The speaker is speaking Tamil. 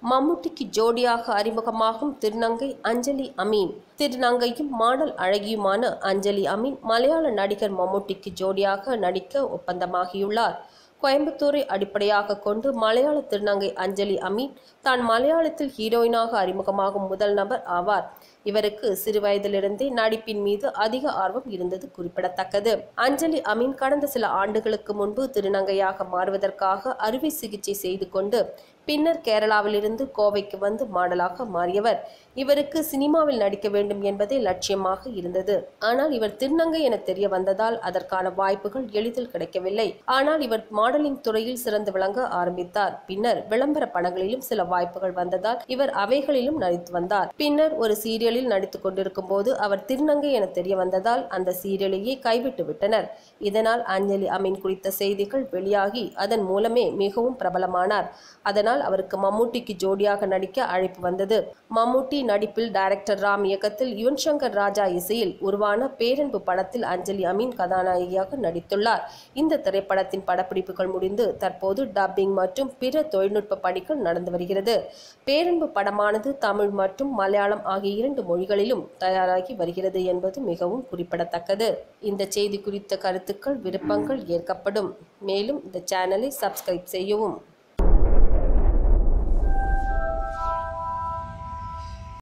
மம்முட்டிக்கு ஜோடியாக அறிமுகமாகும் திருநங்கை அஞ்சலி அமீன் திருநங்கையும் மாடல் அழகியுமான அஞ்சலி அமீன் மலையாள நடிகர் மம்முட்டிக்கு ஜோடியாக நடிக்க ஒப்பந்தமாகியுள்ளார் கோயம்புத்தூரை அடிப்படையாக கொண்டு மலையாள திருநங்கை அஞ்சலி அமீன் தான் மலையாளத்தில் ஹீரோயினாக அறிமுகமாகும் முதல் நபர் ஆவார் இவருக்கு சிறு வயதிலிருந்தே நடிப்பின் மீது அதிக ஆர்வம் இருந்தது குறிப்பிடத்தக்கது அஞ்சலி அமீன் கடந்த சில ஆண்டுகளுக்கு முன்பு திருநங்கையாக மாறுவதற்காக அறுவை சிகிச்சை செய்து கொண்டு பின்னர் கேரளாவிலிருந்து கோவைக்கு வந்து மாடலாக மாறியவர் இவருக்கு சினிமாவில் நடிக்க வேண்டும் என்பதே லட்சியமாக இருந்தது ஆனால் இவர் திருநங்கை என தெரிய வந்ததால் அதற்கான வாய்ப்புகள் எளிதில் கிடைக்கவில்லை ஆனால் இவர் மாடலிங் துறையில் சிறந்து விளங்க ஆரம்பித்தார் பின்னர் விளம்பர படங்களிலும் சில வாய்ப்புகள் வந்ததால் இவர் அவைகளிலும் நடித்து வந்தார் பின்னர் ஒரு சீரியலில் நடித்துக் கொண்டிருக்கும் போது அவர் திருநங்கை என தெரிய வந்ததால் அந்த சீரியலையே கைவிட்டு விட்டனர் இதனால் அஞ்சலி அமீன் குறித்த செய்திகள் வெளியாகி அதன் மூலமே மிகவும் பிரபலமானார் அதனால் அவருக்கு மம்மூட்டிக்கு ஜோடியாக நடிக்க அழைப்பு வந்தது மம்மூட்டி நடிப்பில் டைரக்டர் ராம் இயக்கத்தில் யுவன் சங்கர் ராஜா இசையில் உருவான பேரன்பு படத்தில் அஞ்சலி அமீன் கதாநாயகியாக நடித்துள்ளார் இந்த திரைப்படத்தின் படப்பிடிப்புகள் முடிந்து தற்போது டப்பிங் மற்றும் பிற தொழில்நுட்ப பணிகள் நடந்து வருகிறது பேரன்பு படமானது தமிழ் மற்றும் மலையாளம் ஆகிய இரண்டு மொழிகளிலும் தயாராகி வருகிறது என்பது மிகவும் குறிப்பிடத்தக்கது இந்த செய்தி குறித்த கருத்துக்கள் விருப்பங்கள் ஏற்கப்படும் மேலும் இந்த சேனலை சப்ஸ்கிரைப் செய்யவும்